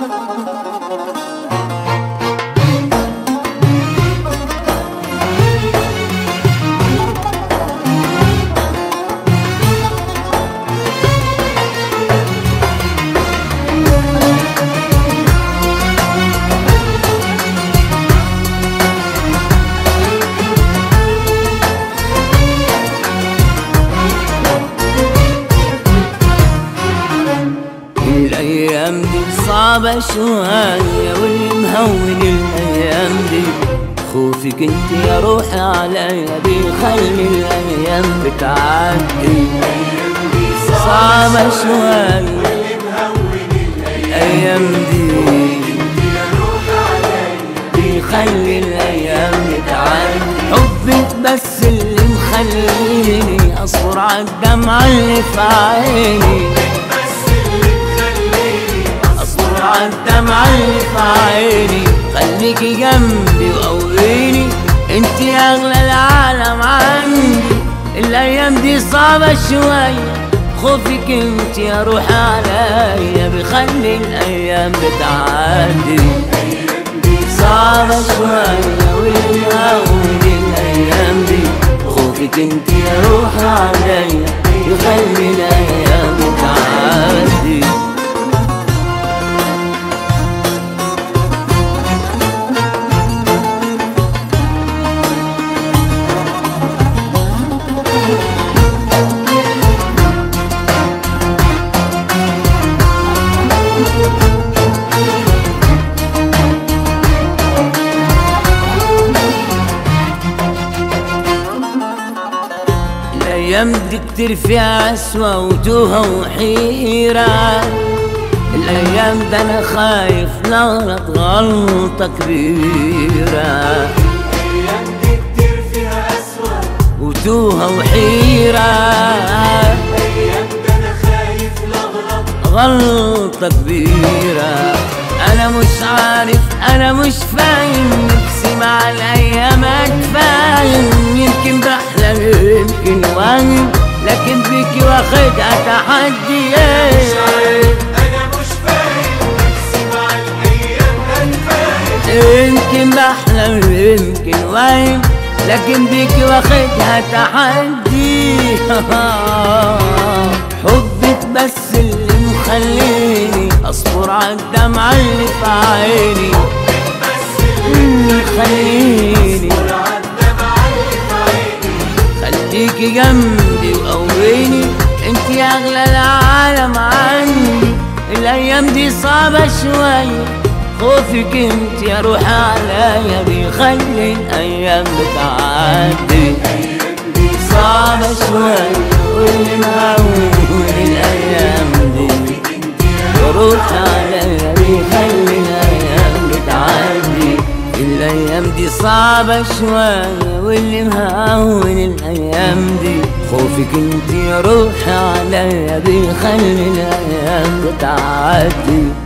الأيام دي صعبة شوية واللي مهون الأيام دي خوفك انت يا روحي عليا بيخلي الأيام بتعدي صعبة شوية الأيام دي بيخلي الأيام بتعدي حبك بس اللي مخليني أصبر عالدمعة اللي في عيني اصبر عالدمعة اللي في عيني خليكي جنبي وقويني انت اغلى العالم عندي الايام دي صعبة شوية خوفك انت يا روح عليا بيخلي الايام بتعدي صعبة شوية والهون الايام دي خوفك انت يا روح عليا بيخلي الايام بتعدي الأيام دي كتير فيها عسوة وتوهة وحيرة الأيام ده أنا خايف نغلط غلطة كبيرة الايام دي كتير فيها اسوأ وتوهة وحيرة الايام ده انا خايف لغلط غلطة كبيرة أنا مش عارف أنا مش فاهم نفسي مع الأيام أتفاهم يمكن بحلم يمكن واهم لكن بيكي واخدها تحدي مش عارف انا مش فاهم نفسي مع الايام هتفاهم يمكن بحلم يمكن واهم لكن بيكي واخدها تحدي حبك بس اللي مخليني اصبر عالدمعة اللي في عيني بس اللي مخليني الدمعة اللي في عيني خليكي جنبي وقويني انت اغلى العالم عني الايام دي صعبة شوية خوفك انت يا روح عليا بيخلي الايام بتعدي صعبة شوية واللي مهون الايام دي يا روح عليا بيخلي الايام بتعدي الايام دي صعبة شوية واللي مهون الايام دي خوفك انت يا روح عليا بيخلي الايام بتعدي